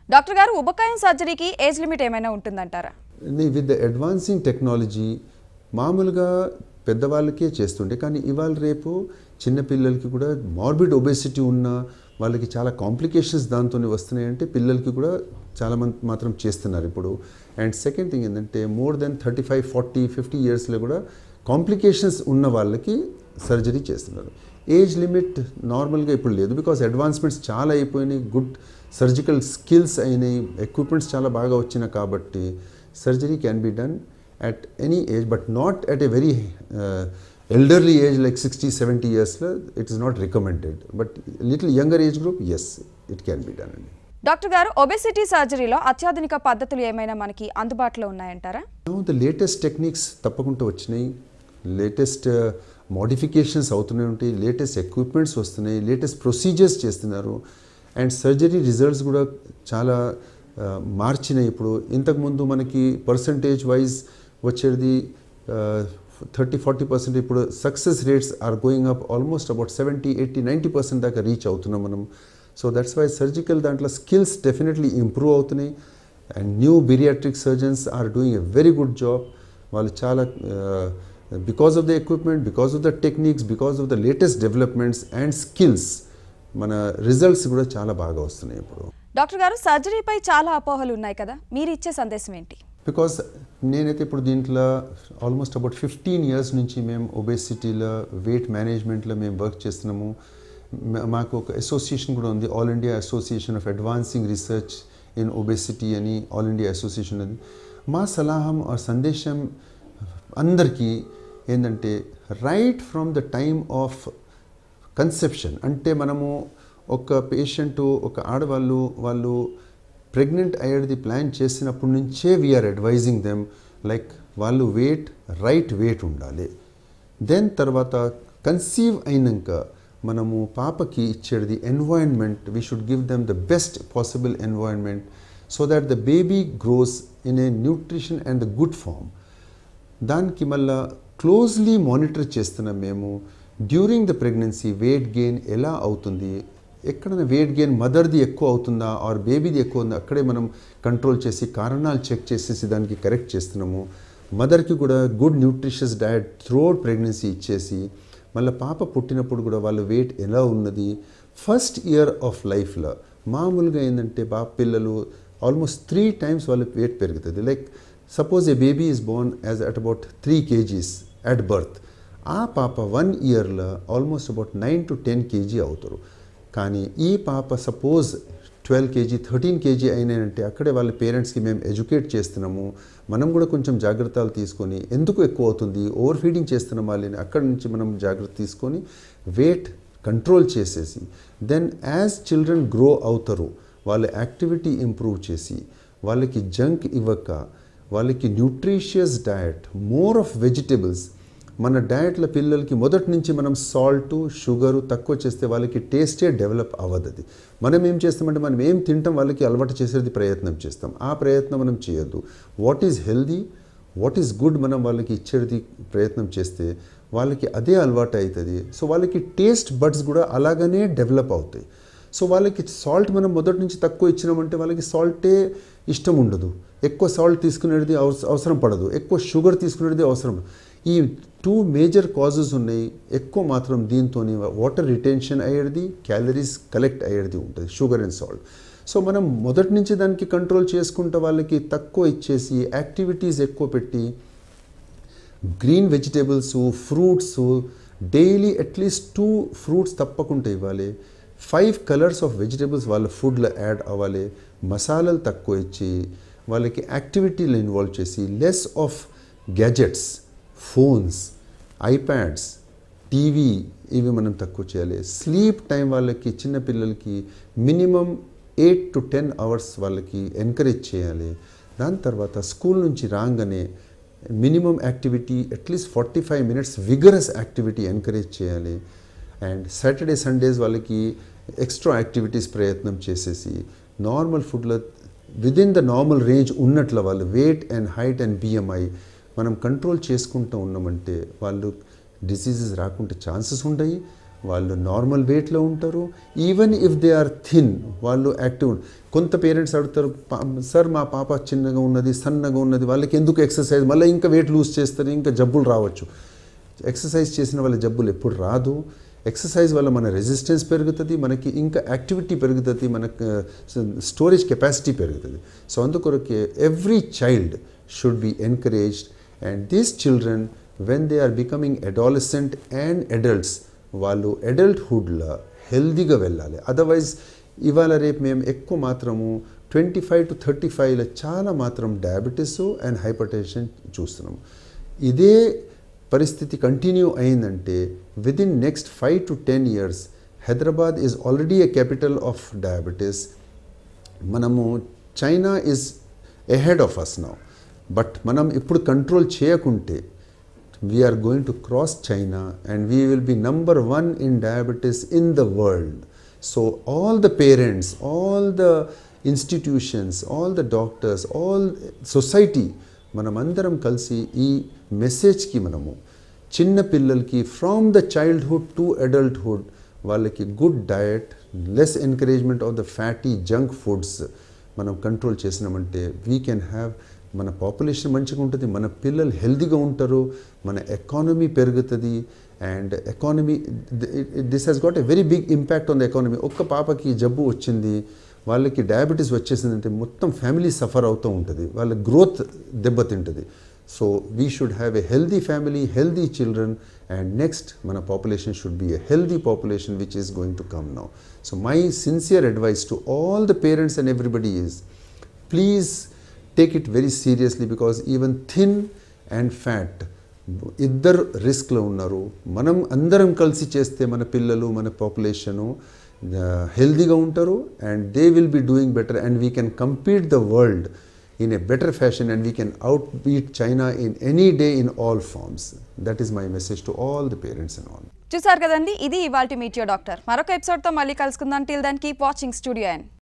Doctor గారు ఉబకాయం సర్జరీకి age limit ఏమైనా ఉంటుందంటారా విత్ ద అడ్వాన్సింగ్ టెక్నాలజీ మామూలుగా పెద్దవాళ్ళకే చేస్తుండే కానీ ఇవాళ రేపు చిన్నపిల్లలకి కూడా మార్బిడ్ ఒబేసిటీ ఉన్న వాళ్ళకి చాలా కాంప్లికేషన్స్ దాంతో వస్తున్నాయంటే పిల్లలకి కూడా చాలా మంది మాత్రం చేస్తున్నారు ఇప్పుడు అండ్ సెకండ్ థింగ్ ఏంటంటే more than thirty five forty fifty ఇయర్స్లో కూడా కాంప్లికేషన్స్ ఉన్న వాళ్ళకి సర్జరీ చేస్తున్నారు ఏజ్ లిమిట్ నార్మల్గా ఇప్పుడు లేదు బికాస్ అడ్వాన్స్మెంట్స్ చాలా అయిపోయినాయి గుడ్ సర్జికల్ స్కిల్స్ అయినాయి ఎక్విప్మెంట్స్ చాలా బాగా వచ్చినాయి కాబట్టి surgery can be done at any age, but not at a very uh, elderly age like 60, 70 years. It is not recommended. But little younger age group, yes, it can be done. Doctor గారు obesity సర్జరీలో అత్యాధునిక పద్ధతులు ఏమైనా మనకి అందుబాటులో ఉన్నాయంటారా Now the latest techniques తప్పకుండా వచ్చినాయి latest modifications అవుతూనే ఉంటాయి లేటెస్ట్ ఎక్విప్మెంట్స్ వస్తున్నాయి లేటెస్ట్ ప్రొసీజర్స్ చేస్తున్నారు అండ్ సర్జరీ రిజల్ట్స్ కూడా చాలా ఆ, మార్చినాయి ఇప్పుడు ఇంతకుముందు మనకి పర్సంటేజ్ వైజ్ వచ్చేది థర్టీ ఫార్టీ పర్సెంట్ ఇప్పుడు success rates are going up almost about seventy eighty ninety percent దాకా రీచ్ అవుతున్నాం మనం సో దట్స్ వై సర్జికల్ దాంట్లో స్కిల్స్ డెఫినెట్లీ ఇంప్రూవ్ అవుతున్నాయి and new bariatric surgeons are doing a very good job వాళ్ళు చాలా because of the equipment because of the techniques because of the latest developments and skills మన results కూడా చాలా బాగా వస్తున్నాయి ఇప్పుడు డాక్టర్ గారు సర్జరీపై చాలా అపోహలు ఉన్నాయి కదా మీరు ఇచ్చే సందేశం ఏంటి బికాస్ నేనైతే ఇప్పుడు దీంట్లో ఆల్మోస్ట్ అబౌట్ ఫిఫ్టీన్ ఇయర్స్ నుంచి మేము ఒబేసిటీలో వెయిట్ మేనేజ్మెంట్లో మేము వర్క్ చేస్తున్నాము మా- మాకు ఒక అసోసియేషన్ కూడా ఉంది all India association of advancing research in obesity అని ఆల్ ఇండియా అసోసియేషన్ ఉంది మా సలహం ఆ సందేశం అందరికీ ఏంటంటే right from the time of conception అంటే మనము ఒక పేషెంట్ ఒక ఆడవాళ్ళు వాళ్ళు ప్రెగ్నెంట్ అయ్యేది ప్లాన్ చేసినప్పటి నుంచే వీఆర్ అడ్వైజింగ్ దెమ్ లైక్ వాళ్ళు వెయిట్ రైట్ వెయిట్ ఉండాలి దెన్ తర్వాత కన్సీవ్ అయినాక మనము పాపకి ఇచ్చేది environment we should give them the best possible environment so that the baby grows in a nutrition and the good form దానికి మళ్ళా క్లోజ్లీ మానిటర్ చేస్తున్నాం మేము during the pregnancy weight gain ఎలా అవుతుంది ఎక్కడైనా వెయిట్ గెయిన్ మదర్ది ఎక్కువ అవుతుందా ఆర్ బేబీది ఎక్కువ ఉందా అక్కడే మనం కంట్రోల్ చేసి కారణాలు చెక్ చేసేసి దానికి కరెక్ట్ చేస్తున్నాము మదర్కి కూడా good nutritious diet throughout pregnancy ఇచ్చేసి మళ్ళీ పాప పుట్టినప్పుడు కూడా వాళ్ళ వెయిట్ ఎలా ఉన్నది ఫస్ట్ ఇయర్ ఆఫ్ లైఫ్లో మామూలుగా ఏంటంటే బాబ పిల్లలు ఆల్మోస్ట్ త్రీ టైమ్స్ వాళ్ళ వెయిట్ పెరుగుతుంది like suppose a baby is born as at about three kgs at birth ఆ పాప వన్ ఇయర్లో almost about nine to ten kg అవుతారు కానీ ఈ పాప suppose twelve kg thirteen kg అయినాయంటే అక్కడే వాళ్ళ పేరెంట్స్కి మేము ఎడ్యుకేట్ చేస్తున్నాము మనం కూడా కొంచెం జాగ్రత్తలు తీసుకొని ఎందుకు ఎక్కువ అవుతుంది ఓవర్ ఫీడింగ్ చేస్తున్నాం వాళ్ళని అక్కడి నుంచి మనం జాగ్రత్త తీసుకొని వెయిట్ కంట్రోల్ చేసేసి దెన్ యాజ్ చిల్డ్రన్ గ్రో అవుతారు వాళ్ళ యాక్టివిటీ ఇంప్రూవ్ చేసి వాళ్ళకి జంక్ ఇవ్వక వాళ్ళకి nutritious diet more of vegetables మన డయట్లో పిల్లలకి మొదటి నుంచి మనం సాల్ట్ షుగరు తక్కువ చేస్తే వాళ్ళకి టేస్టే డెవలప్ అవ్వదు అది మనం ఏం చేస్తామంటే మనం ఏం తింటాం వాళ్ళకి అలవాటు చేసేది ప్రయత్నం చేస్తాం ఆ ప్రయత్నం మనం చేయొద్దు what is healthy what is good మనం వాళ్ళకి ఇచ్చేది ప్రయత్నం చేస్తే వాళ్ళకి అదే అలవాటు అవుతుంది సో వాళ్ళకి టేస్ట్ బడ్స్ కూడా అలాగనే డెవలప్ అవుతాయి సో వాళ్ళకి సాల్ట్ మనం మొదటి నుంచి తక్కువ ఇచ్చినామంటే వాళ్ళకి సాల్టే ఇష్టం ఉండదు ఎక్కువ సాల్ట్ తీసుకునేది అవస- అవసరం పడదు ఎక్కువ షుగర్ తీసుకునేది అవసరం ఈ టూ మేజర్ కాజెస్ ఉన్నాయి ఎక్కువ మాత్రం దీంతో వాటర్ రిటెన్షన్ అయ్యేది క్యాలరీస్ కలెక్ట్ అయ్యేది ఉంటుంది షుగర్ అండ్ సాల్ట్ సో మనం మొదటి నుంచి దానికి కంట్రోల్ చేసుకుంటే వాళ్ళకి తక్కువ ఇచ్చేసి యాక్టివిటీస్ ఎక్కువ పెట్టి green vegetables fruits daily at least two fruits తప్పకుండా ఇవ్వాలి ఫైవ్ కలర్స్ ఆఫ్ వెజిటేబుల్స్ వాళ్ళ ఫుడ్లో యాడ్ అవ్వాలి మసాలాలు తక్కువ ఇచ్చి వాళ్ళకి యాక్టివిటీలు ఇన్వాల్వ్ చేసి less of gadgets phones iPads TV ఇవి మనం తక్కువ చేయాలి స్లీప్ టైం వాళ్ళకి చిన్న పిల్లలకి minimum eight to ten hours వాళ్ళకి ఎంకరేజ్ చేయాలి దాని తర్వాత స్కూల్ నుంచి రాగానే minimum activity at least forty five minutes vigorous activity encourage చేయాలి అండ్ సాటర్డే సండేస్ వాళ్ళకి ఎక్స్ట్రా యాక్టివిటీస్ ప్రయత్నం చేసేసి నార్మల్ ఫుడ్లో విదిన్ ద నార్మల్ రేంజ్ ఉన్నట్లు వాళ్ళు weight and height and BMI మనం కంట్రోల్ చేసుకుంటూ ఉన్నామంటే వాళ్ళు డిసీజెస్ రాకుంటే ఛాన్సెస్ ఉంటాయి వాళ్ళు నార్మల్ వెయిట్లో ఉంటారు even if they are thin వాళ్ళు యాక్టివ్ కొంత పేరెంట్స్ అడుగుతారు "పా- సార్ మా పాప చిన్నగా ఉన్నది సన్నగా ఉన్నది వాళ్ళకి ఎందుకు ఎక్సర్సైజ్ మళ్ళీ ఇంకా వెయిట్ లూజ్ చేస్తారు ఇంకా జబ్బులు రావచ్చు ఎక్సర్సైజ్ చేసిన వాళ్ళ జబ్బులు ఎప్పుడు రాదు ఎక్సర్సైజ్ వల్ల మన రెసిస్టెన్స్ పెరుగుతుంది మనకి ఇంకా యాక్టివిటీ పెరుగుతుంది మనకు స్టోరేజ్ కెపాసిటీ పెరుగుతుంది సో అందుకొరకే every child should be encouraged and these children when they are becoming adolescent and adults వాళ్ళు అడల్ట్హుడ్లో హెల్దీగా వెళ్ళాలి అదర్వైజ్ ఇవాళ రేపు మేము ఎక్కువ మాత్రము ట్వంటీ ఫైవ్ టు థర్టీ ఫైవ్లో చాలా మాత్రం డయాబెటీస్ అండ్ హైపర్ టెన్షన్ చూస్తున్నాము ఇదే పరిస్థితి కంటిన్యూ అయిందంటే within next five to ten years Hyderabad is already a capital of diabetes మనము China is ahead of us now but మనం ఇప్పుడు కంట్రోల్ చేయకుంటే we're going to cross China and we will be number one in diabetes in the world so all the parents all the institutions all the doctors all society మనమందరం కలిసి ఈ మెసేజ్కి మనము చిన్న పిల్లలకి from the childhood to adulthood వాళ్ళకి good diet less encouragement of the fatty junk foods మనం control చేసినామంటే వీ కెన్ హ్యావ్ మన పాపులేషన్ మంచిగా ఉంటుంది మన పిల్లలు హెల్తీగా ఉంటారు మన ఎకానమీ పెరుగుతుంది and economy this has got a very big impact on the economy ఒక్క పాపకి జబ్బు వచ్చింది వాళ్ళకి డయాబెటీస్ వచ్చేసిందంటే మొత్తం ఫ్యామిలీ సఫర్ అవుతూ ఉంటుంది వాళ్ళ గ్రోత్ దెబ్బతింటుంది so we should have a healthy family healthy children and next మన population should be a healthy population which is going to come now so my sincere advice to all the parents and everybody is please take it very seriously because even thin and fat ఇద్దరు రిస్క్లో ఉన్నారు మనం అందరం కలిసి చేస్తే మన పిల్లలు మన పాపులేషను హెల్దీగా ఉంటారు and they will be doing better and we can compete the world in a better fashion and we can out beat China in any day in all forms that is my message to all the parents and all చూసారు కదండి ఇది ఇవాల్టి మీటియో doctor మరొక ఎపిసోడ్తో మళ్ళీ కలుసుకుందాం till then keep watching studio and